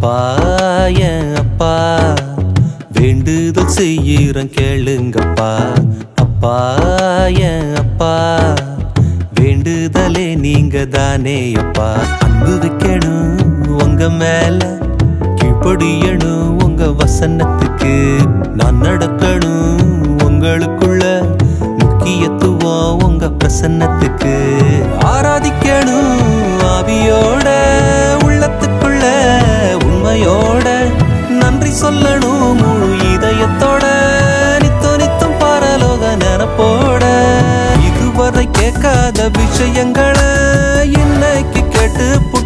அப்பா என் அப்பா வேண்டுதல் செய்யறேன் கேளுங்கப்பா அப்பா என் அப்பா வேண்டுதலே நீங்க தானே அப்பா அன்பு வைக்கணும் உங்க மேல கீழ்ப்படியணும் உங்க வசனத்துக்கு நான் நடக்கணும் உங்களுக்குள்ள முக்கியத்துவம் உங்க பிரசன்னத்துக்கு ஆராதிக்கணும் ஆவியோட உள்ளத்துக்குள்ள உண்மையோட நன்றி சொல்லணும் முழு இதயத்தோட நித்தோ நித்தம் பரலோக நினப்போட இதுவரை கேட்காத விஷயங்களை இன்னைக்கு கேட்டு